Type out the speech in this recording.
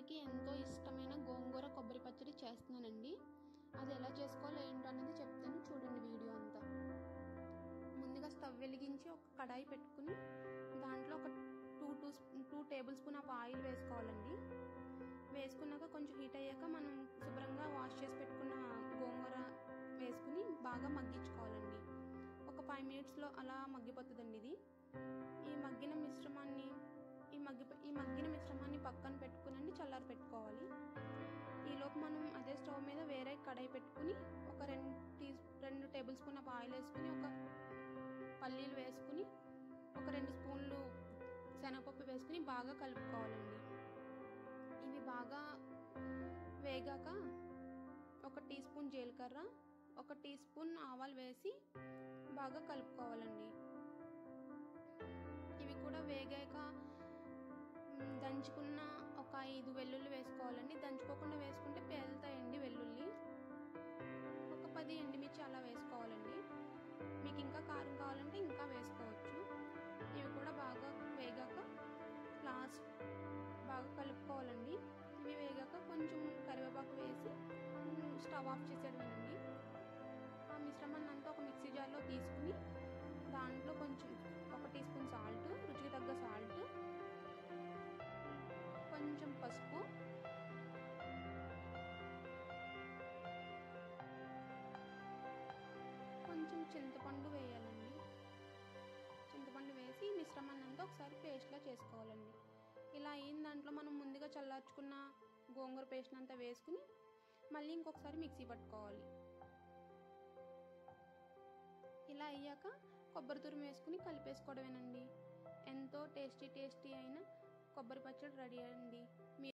పిల్లలకి ఎంతో ఇష్టమైన గోంగూర కొబ్బరి పచ్చడి చేస్తున్నానండి అది ఎలా చేసుకోవాలో ఏంటో అనేది చెప్తాను చూడండి వీడియో అంతా ముందుగా స్టవ్ వెలిగించి ఒక కడాయి పెట్టుకుని దాంట్లో ఒక two two two tablespoon of oil వేసుకోవాలండి వేసుకున్నాక కొంచెం హీట్ అయ్యాక మనం శుభ్రంగా వాష్ చేసి పెట్టుకున్న గోంగూర వేసుకుని బాగా మగ్గించుకోవాలండి ఒక ఫైవ్ మినిట్స్లో అలా మగ్గిపోతుందండి ఇది ఈ మగ్గిన మిశ్రమాన్ని ఈ మగ్గి ఈ మగ్గిన మిశ్రమాన్ని పక్కన పెట్టుకునండి చల్లారి పెట్టుకోవాలి ఈలోపు మనం అదే స్టవ్ మీద వేరే కడాయి పెట్టుకుని ఒక రెండు టీ రెండు టేబుల్ స్పూన్ ఆఫ్ ఆయిల్ వేసుకుని ఒక పల్లీలు వేసుకుని ఒక రెండు స్పూన్లు శనగపప్పు వేసుకుని బాగా కలుపుకోవాలండి ఇవి బాగా వేగాక ఒక టీ స్పూన్ జీలకర్ర ఒక టీ స్పూన్ ఆవాలు వేసి బాగా కలుపుకోవాలండి ఇవి కూడా వేగాక దంచుకున్న ఒక ఐదు వెల్లుల్లి వేసుకోవాలండి దంచుకోకుండా వేసుకుంటే పేలుతాయండి వెల్లుల్లి ఒక పది ఎండుమిర్చి అలా వేసుకోవాలండి మీకు ఇంకా కారం కావాలంటే ఇంకా వేసుకోవచ్చు ఇవి కూడా బాగా వేగాక లాస్ట్ బాగా కలుపుకోవాలండి ఇవి వేగాక కొంచెం కరివేపాకు వేసి స్టవ్ ఆఫ్ చేసేయడమేనండి ఆ మిశ్రమాన్ని అంతా ఒక మిక్సీ జార్లో తీసుకుని దాంట్లో కొంచెం ఒక టీ స్పూన్ సాల్ట్ రుచికి తగ్గ సాల్ట్ కొంచెం పసుపు కొంచెం చింతపండు వేయాలండి చింతపండు వేసి మిశ్రమాన్ని అంతా ఒకసారి పేస్ట్లా చేసుకోవాలండి ఇలా అయిన దాంట్లో మనం ముందుగా చల్లార్చుకున్న గోంగూర పేస్ట్ అంతా వేసుకుని మళ్ళీ ఇంకొకసారి మిక్సీ పట్టుకోవాలి ఇలా అయ్యాక కొబ్బరి తురుము వేసుకుని కలిపేసుకోవడమేనండి ఎంతో టేస్టీ టేస్టీ అయిన కొబ్బరి పచ్చడి రెడీ అండి